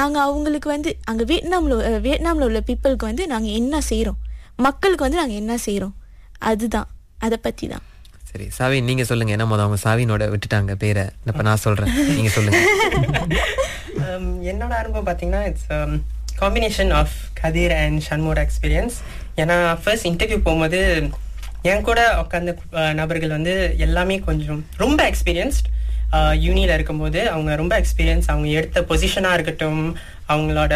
நாங்க அவங்களுக்கு வந்து அங்க வியட்நாம்ல அஹ், வியட்நாம்ல உள்ள பீப்புளுக்கு வந்து நாங்க என்ன செய்றோம் மக்களுக்கு வந்து நாங்க என்ன செய்றோம் அதுதான் அதை பத்தி தான் சரி சாவி நீங்க சொல்லுங்க என்ன மொதல் அவங்க சாவினோட விட்டுட்டாங்க பேரை இப்ப நான் சொல்றேன் நீங்க சொல்லுங்க Um, என்னோட அனுபவம் பார்த்தீங்கன்னா it's combination of Kathir and ஷண்மோட எக்ஸ்பீரியன்ஸ் ஏன்னா ஃபர்ஸ்ட் இன்டர்வியூ போகும்போது என் கூட உட்காந்த uh, நபர்கள் வந்து எல்லாமே கொஞ்சம் ரொம்ப எக்ஸ்பீரியன்ஸ்ட் யூனியில் இருக்கும்போது அவங்க ரொம்ப எக்ஸ்பீரியன்ஸ் அவங்க எடுத்த பொசிஷனாக இருக்கட்டும் அவங்களோட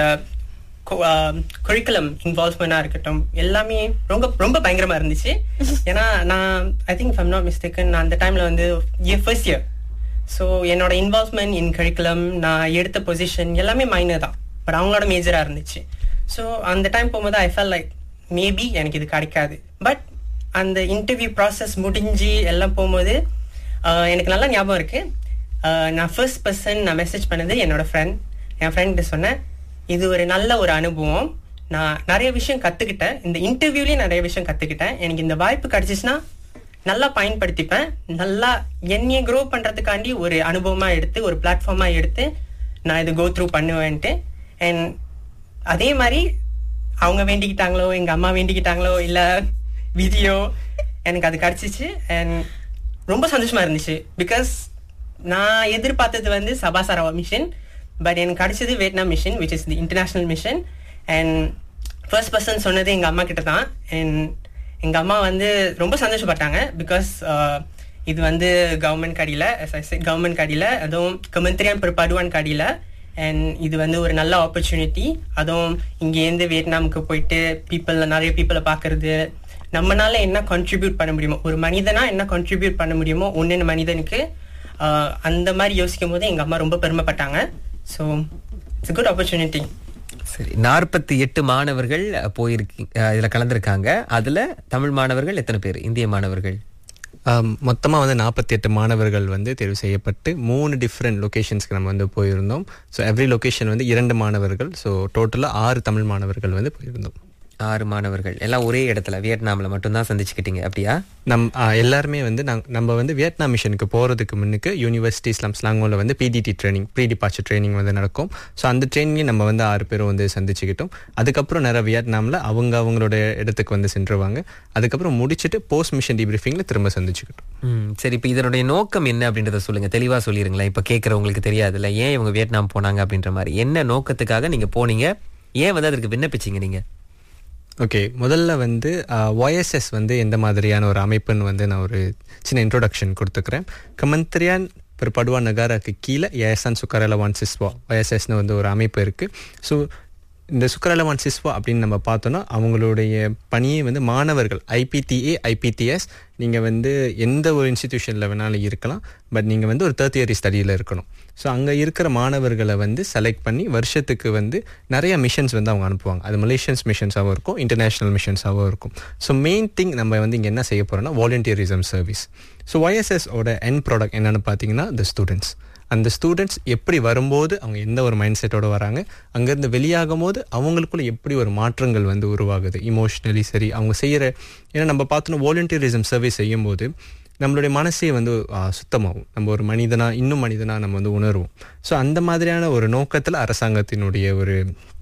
குறிக்குலம் இன்வால்வ்மெண்டாக இருக்கட்டும் எல்லாமே ரொம்ப ரொம்ப பயங்கரமா இருந்துச்சு ஏன்னா நான் I think I'm not mistaken நான் அந்த டைம்ல வந்து ஃபர்ஸ்ட் இயர் ஸோ என்னோட இன்வால்வ்மெண்ட் இன் கரிக்குலம் நான் எடுத்த பொசிஷன் எல்லாமே மைனர் தான் பட் அவங்களோட மேஜராக இருந்துச்சு ஸோ அந்த டைம் போகும்போது ஐ ஃபெல் லைக் மேபி எனக்கு இது கிடைக்காது பட் அந்த இன்டர்வியூ ப்ராசஸ் முடிஞ்சு எல்லாம் போகும்போது ஆஹ், எனக்கு நல்லா ஞாபகம் இருக்கு ஆஹ், நான் ஃபர்ஸ்ட் பர்சன் நான் மெசேஜ் பண்ணது என்னோட ஃப்ரெண்ட் என் ஃப்ரெண்ட் சொன்னேன் இது ஒரு நல்ல ஒரு அனுபவம் நான் நிறைய விஷயம் கத்துக்கிட்டேன் இந்த இன்டர்வியூலயே நிறைய விஷயம் கத்துக்கிட்டேன் எனக்கு இந்த வாய்ப்பு கிடைச்சிச்சுன்னா நல்லா பயன்படுத்திப்பேன் நல்லா என்னைய க்ரோ பண்றதுக்காண்டி ஒரு அனுபவமா எடுத்து ஒரு பிளாட்ஃபார்மா எடுத்து நான் இது கோ த்ரூ பண்ணுவேன்ட்டு அண்ட் அதே மாதிரி அவங்க வேண்டிக்கிட்டாங்களோ எங்க அம்மா வேண்டிக்கிட்டாங்களோ இல்ல விதியோ எனக்கு அது கிடைச்சிச்சு அண்ட் ரொம்ப சந்தோஷமா இருந்துச்சு பிகாஸ் நான் எதிர்பார்த்தது வந்து சபாசாராவா மிஷன் பட் எனக்கு கிடைச்சது Vietnam mission which is the international mission and first person சொன்னது எங்க அம்மா கிட்ட தான் அண்ட் எங்க அம்மா வந்து ரொம்ப சந்தோஷப்பட்டாங்க பிகாஸ் இது வந்து கவர்மெண்ட் கடியில கவர்மெண்ட் கடியில அதுவும் கமெந்திரியான் படுவான் கடியில அண்ட் இது வந்து ஒரு நல்ல ஆப்பர்ச்சுனிட்டி அதுவும் இங்கேருந்து வியட்நாமுக்கு போயிட்டு பீப்புள் நிறைய பீப்புளை பார்க்கறது நம்மனால என்ன கான்ட்ரிபியூட் பண்ண முடியுமோ ஒரு மனிதனா என்ன கான்ட்ரிபியூட் பண்ண முடியுமோ ஒன்னு மனிதனுக்கு ஆஹ், அந்த மாதிரி யோசிக்கும் போது எங்க அம்மா ரொம்ப பெருமைப்பட்டாங்க ஸோ இட்ஸ் குட் ஆப்பர்ச்சுனிட்டி சரி நாற்பத்தி எட்டு மாணவர்கள் போயிருக்கீங்க இதுல கலந்துருக்காங்க அதுல தமிழ் மாணவர்கள் எத்தனை பேர் இந்திய மாணவர்கள் மொத்தமாக வந்து நாற்பத்தி எட்டு மாணவர்கள் வந்து தேர்வு செய்யப்பட்டு மூணு டிஃப்ரெண்ட் லொகேஷன்ஸ்க்கு நம்ம வந்து போயிருந்தோம் ஸோ எவ்ரி லொகேஷன் வந்து இரண்டு மாணவர்கள் ஸோ டோட்டலாக ஆறு தமிழ் மாணவர்கள் வந்து போயிருந்தோம் ஆறு மாணவர்கள் எல்லாம் ஒரே இடத்துல வியட்நாம்ல மட்டும்தான் சந்திச்சுக்கிட்டீங்க அப்படியா நம் ஆ, எல்லாருமே வந்து நாங் நம்ம வந்து வியட்நாம் மிஷனுக்கு போகிறதுக்கு முன்னுக்கு யூனிவர்சிட்டி இஸ்லாம் ஸ்லாங்கோவில் வந்து PDT training pre departure training வந்து நடக்கும் ஸோ அந்த ட்ரைனிங்கை நம்ம வந்து ஆறு பேரும் வந்து சந்திச்சுக்கிட்டோம் அதுக்கப்புறம் நிறைய வியட்நாமில் அவங்க அவங்களோட இடத்துக்கு வந்து சென்றுவாங்க அதுக்கப்புறம் முடிச்சுட்டு போஸ்ட் மிஷன் டிபிரிஃபிங்கில் திரும்ப சந்திச்சுக்கிட்டோம் ம் சரி இப்போ இதனுடைய நோக்கம் என்ன அப்படின்றத சொல்லுங்க தெளிவா சொல்லிருங்களேன் இப்போ கேட்குறவங்களுக்கு தெரியாதுல்ல ஏன் இவங்க வியட்நாம் போனாங்க அப்படின்ற மாதிரி என்ன நோக்கத்துக்காக நீங்க போனீங்க ஏன் வந்து அதற்கு விண்ணப்பிச்சீங்க நீங்க ஓகே முதல்ல வந்து ஒய்எஸ்எஸ் வந்து எந்த மாதிரியான ஒரு அமைப்புன்னு வந்து நான் ஒரு சின்ன இன்ட்ரோடக்ஷன் கொடுத்துக்கிறேன் கமந்திரியான் ஒரு படுவா நகாராக்கு கீழே ஏஎஸ்ஆன் சுக்கரலவான் சிஸ்வா ஒய்எஸ்எஸ்னு வந்து ஒரு அமைப்பு இருக்குது ஸோ இந்த சுக்கரலவான் சிஸ்வா அப்படின்னு நம்ம பார்த்தோன்னா அவங்களுடைய பணியே வந்து மாணவர்கள் ஐபிடிஏ ஐபிடிஎஸ் நீங்கள் வந்து எந்த ஒரு இன்ஸ்டிடியூஷனில் வேணாலும் இருக்கலாம் பட் நீங்கள் வந்து ஒரு தேர்ட் இயர் ஸ்டடியில் இருக்கணும் ஸோ அங்கே இருக்கிற மாணவர்களை வந்து செலக்ட் பண்ணி வருஷத்துக்கு வந்து நிறைய மிஷன்ஸ் வந்து அவங்க அனுப்புவாங்க அது மலேசியன்ஸ் மிஷன்ஸாகவும் இருக்கும் இன்டர்நேஷ்னல் மிஷன்ஸாகவும் இருக்கும் ஸோ மெயின் திங் நம்ம வந்து இங்கே என்ன செய்ய போகிறோம்னா வாலண்டியரிசம் சர்வீஸ் ஸோ ஒய்எஸ்எஸ் ஓட என் ப்ராடக்ட் என்னென்னு பார்த்தீங்கன்னா த ஸ்டூடெண்ட்ஸ் அந்த ஸ்டூடெண்ட்ஸ் எப்படி வரும்போது அவங்க எந்த ஒரு மைண்ட் செட்டோட வராங்க அங்கேருந்து வெளியாகும் போது அவங்களுக்குள்ள எப்படி ஒரு மாற்றங்கள் வந்து உருவாகுது இமோஷ்னலி சரி அவங்க செய்கிற ஏன்னா நம்ம பார்த்தோன்னா வாலண்டியரிசம் சர்வீஸ் செய்யும்போது நம்மளுடைய மனசே வந்து ஆ, சுத்தமாகும் நம்ம ஒரு மனிதனா இன்னும் மனிதனா நம்ம வந்து உணர்வோம் ஸோ அந்த மாதிரியான ஒரு நோக்கத்தில் அரசாங்கத்தினுடைய ஒரு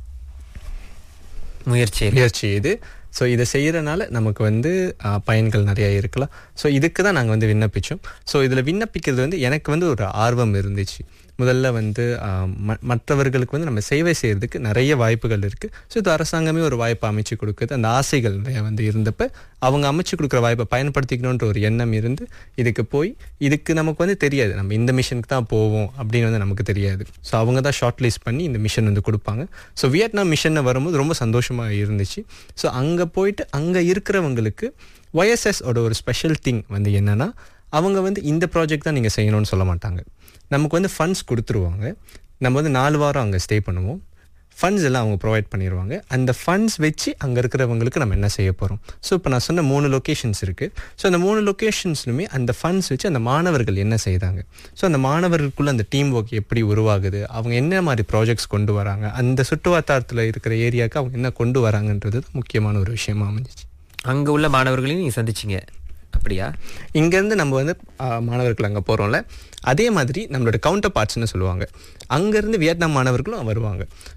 முயற்சி முயற்சி இது ஸோ இதை செய்கிறனால நமக்கு வந்து ஆ, பயன்கள் நிறைய இருக்கலாம் ஸோ இதுக்கு தான் நாங்கள் வந்து விண்ணப்பிச்சோம் ஸோ இதில் விண்ணப்பிக்கிறது வந்து எனக்கு வந்து ஒரு ஆர்வம் இருந்துச்சு முதல்ல வந்து ஆ, ம- மற்றவர்களுக்கு வந்து நம்ம சேவை செய்கிறதுக்கு நிறைய வாய்ப்புகள் இருக்குது ஸோ இது அரசாங்கமே ஒரு வாய்ப்பை அமைச்சு கொடுக்குது அந்த ஆசைகள் நிறைய வந்து இருந்தப்ப அவங்க அமைச்சு கொடுக்குற வாய்ப்பை பயன்படுத்திக்கணுன்ற ஒரு எண்ணம் இருந்து இதுக்கு போய் இதுக்கு நமக்கு வந்து தெரியாது நம்ம இந்த மிஷனுக்கு தான் போவோம் அப்படின்னு வந்து நமக்கு தெரியாது ஸோ அவங்க தான் ஷார்ட் லிஸ்ட் பண்ணி இந்த மிஷன் வந்து கொடுப்பாங்க ஸோ வியட்நாம் மிஷன் வரும்போது ரொம்ப சந்தோஷமாக இருந்துச்சு ஸோ அங்கே போயிட்டு அங்கே இருக்கிறவங்களுக்கு ஒய்எஸ்எஸ் ஓட ஒரு ஸ்பெஷல் திங் வந்து என்னன்னா அவங்க வந்து இந்த ப்ராஜெக்ட் தான் நீங்கள் செய்யணும்னு சொல்ல மாட்டாங்க நமக்கு வந்து ஃபண்ட்ஸ் கொடுத்துருவாங்க நம்ம வந்து நாலு வாரம் அங்கே ஸ்டே பண்ணுவோம் ஃபண்ட்ஸ் எல்லாம் அவங்க ப்ரொவைட் பண்ணிடுவாங்க அந்த ஃபண்ட்ஸ் வச்சு அங்கே இருக்கிறவங்களுக்கு நம்ம என்ன செய்ய போகிறோம் ஸோ இப்போ நான் சொன்ன மூணு லொக்கேஷன்ஸ் இருக்குது ஸோ அந்த மூணு லொக்கேஷன்ஸ்லுமே அந்த ஃபண்ட்ஸ் வச்சு அந்த மாணவர்கள் என்ன செய்தாங்க ஸோ அந்த மாணவர்களுக்குள்ள அந்த டீம் ஒர்க் எப்படி உருவாகுது அவங்க என்ன மாதிரி ப்ராஜெக்ட்ஸ் கொண்டு வராங்க அந்த சுற்றுவட்டாரத்தில் இருக்கிற ஏரியாவுக்கு அவங்க என்ன கொண்டு வராங்கன்றது தான் முக்கியமான ஒரு விஷயமா அமைஞ்சிச்சு அங்க உள்ள மாணவர்களையும் நீங்க சந்திச்சீங்க அப்படியா இங்கேருந்து நம்ம வந்து ஆ, மாணவர்கள் அங்கே போகிறோம்ல அதே மாதிரி நம்மளோட கவுண்டர் பார்ட்ஸ்னு சொல்லுவாங்க அங்கேருந்து வியட்நாம் மாணவர்களும் வருவாங்க